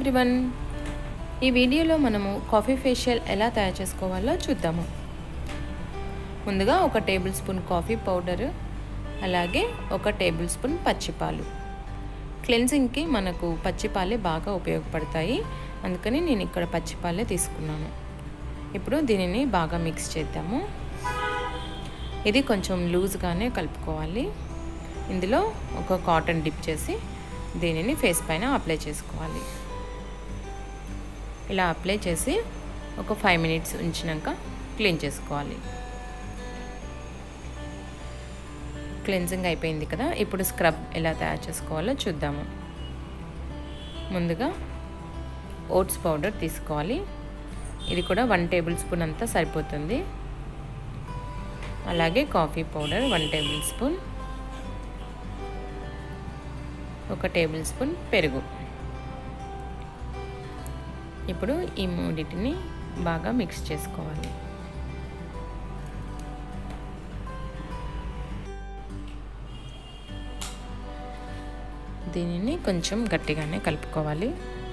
everyone ఈ వీడియోలో మనము కాఫీ ఫేషియల్ ఎలా తయారు చేసుకోవాలో చూద్దాము ముందుగా ఒక టేబుల్ స్పూన్ కాఫీ పౌడర్ అలాగే ఒక టేబుల్ స్పూన్ పచ్చిపాలు క్లెన్జింగ్కి మనకు పచ్చిపాలే బాగా ఉపయోగపడతాయి అందుకని నేను ఇక్కడ పచ్చిపాలే తీసుకున్నాను ఇప్పుడు దీనిని బాగా మిక్స్ చేద్దాము ఇది కొంచెం లూజ్గానే కలుపుకోవాలి ఇందులో ఒక కాటన్ డిప్ చేసి దీనిని ఫేస్ పైన అప్లై చేసుకోవాలి ఇలా అప్లై చేసి ఒక ఫైవ్ మినిట్స్ ఉంచినాక క్లీన్ చేసుకోవాలి క్లెన్జింగ్ అయిపోయింది కదా ఇప్పుడు స్క్రబ్ ఎలా తయారు చేసుకోవాలో చూద్దాము ముందుగా ఓట్స్ పౌడర్ తీసుకోవాలి ఇది కూడా వన్ టేబుల్ స్పూన్ అంతా సరిపోతుంది అలాగే coffee powder one table spoon ఒక టేబుల్ స్పూన్ పెరుగు ఇప్పుడు ఈ మూడింటిని బాగా మిక్స్ చేసుకోవాలి దీనిని కొంచెం గట్టిగానే కలుపుకోవాలి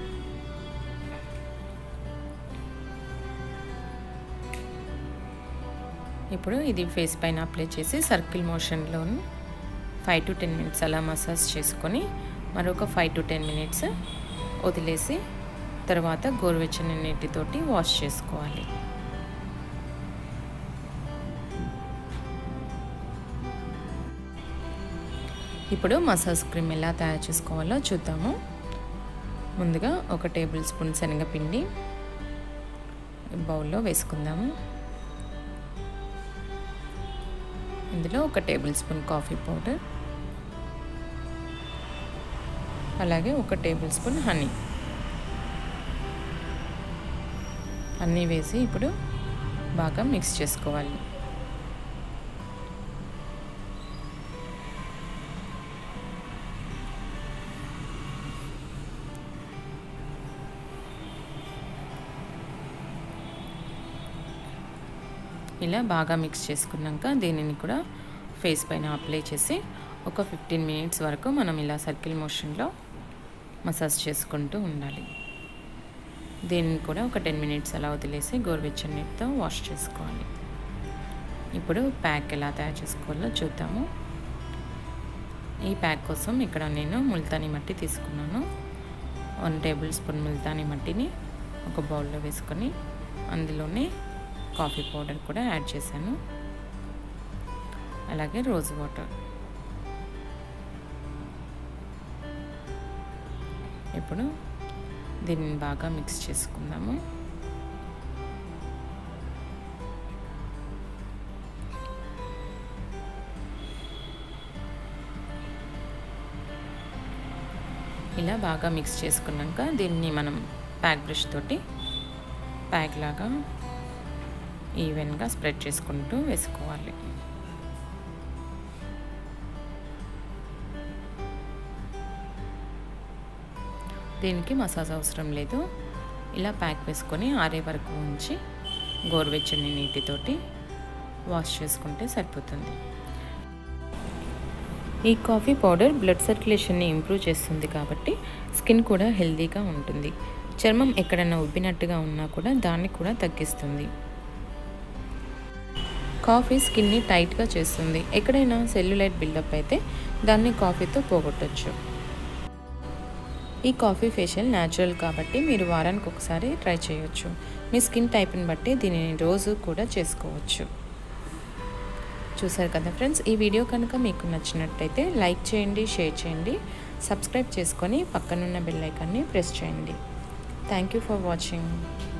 ఇప్పుడు ఇది ఫేస్ పైన అప్లై చేసి సర్కిల్ మోషన్లో ఫైవ్ టు టెన్ మినిట్స్ అలా మసాజ్ చేసుకొని మరొక ఫైవ్ టు టెన్ మినిట్స్ వదిలేసి తర్వాత గోరువెచ్చని నీటితోటి వాష్ చేసుకోవాలి ఇప్పుడు మసాజ్ క్రీమ్ ఎలా తయారు చేసుకోవాలో చూద్దాము ముందుగా ఒక టేబుల్ స్పూన్ శనగపిండి బౌల్లో వేసుకుందాము ఇందులో ఒక టేబుల్ స్పూన్ కాఫీ పౌడర్ అలాగే ఒక టేబుల్ స్పూన్ హనీ అన్నీ వేసి ఇప్పుడు బాగా మిక్స్ చేసుకోవాలి ఇలా బాగా మిక్స్ చేసుకున్నాక దీనిని కూడా ఫేస్ పైన అప్లై చేసి ఒక ఫిఫ్టీన్ మినిట్స్ వరకు మనం ఇలా సర్కిల్ మోషన్లో మసాజ్ చేసుకుంటూ ఉండాలి దీన్ని కూడా ఒక టెన్ మినిట్స్ అలా వదిలేసి గోరువెచ్చని నీటితో వాష్ చేసుకోవాలి ఇప్పుడు ప్యాక్ ఎలా తయారు చేసుకోవాలో చూద్దాము ఈ ప్యాక్ కోసం ఇక్కడ నేను ముల్తానీ మట్టి తీసుకున్నాను వన్ టేబుల్ స్పూన్ ముల్తానీ మట్టిని ఒక బౌల్లో వేసుకొని అందులోనే కాఫీ పౌడర్ కూడా యాడ్ చేశాను అలాగే రోజ్ వాటర్ ఇప్పుడు దీన్ని బాగా మిక్స్ చేసుకుందాము ఇలా బాగా మిక్స్ చేసుకున్నాక దీన్ని మనం ప్యాక్ బ్రష్ తోటి ప్యాక్ లాగా ఈవెన్గా స్ప్రెడ్ చేసుకుంటూ వేసుకోవాలి దీనికి మసాజ్ అవసరం లేదు ఇలా ప్యాక్ వేసుకొని ఆరే వరకు ఉంచి గోరువెచ్చని నీటితోటి వాష్ చేసుకుంటే సరిపోతుంది ఈ కాఫీ పౌడర్ బ్లడ్ సర్క్యులేషన్ని ఇంప్రూవ్ చేస్తుంది కాబట్టి స్కిన్ కూడా హెల్తీగా ఉంటుంది చర్మం ఎక్కడైనా ఉబ్బినట్టుగా ఉన్నా కూడా దాన్ని కూడా తగ్గిస్తుంది కాఫీ స్కిన్ని టైట్గా చేస్తుంది ఎక్కడైనా సెల్యులైట్ బిల్డప్ అయితే దాన్ని కాఫీతో పోగొట్టచ్చు ఈ కాఫీ ఫేషియల్ న్యాచురల్ కాబట్టి మీరు వారానికి ఒకసారి ట్రై చేయొచ్చు మీ స్కిన్ టైప్ని బట్టి దీనిని రోజు కూడా చేసుకోవచ్చు చూసారు కదా ఫ్రెండ్స్ ఈ వీడియో కనుక మీకు నచ్చినట్టయితే లైక్ చేయండి షేర్ చేయండి సబ్స్క్రైబ్ చేసుకొని పక్కనున్న బెల్ ఐకాన్ని ప్రెస్ చేయండి థ్యాంక్ యూ ఫర్ వాచింగ్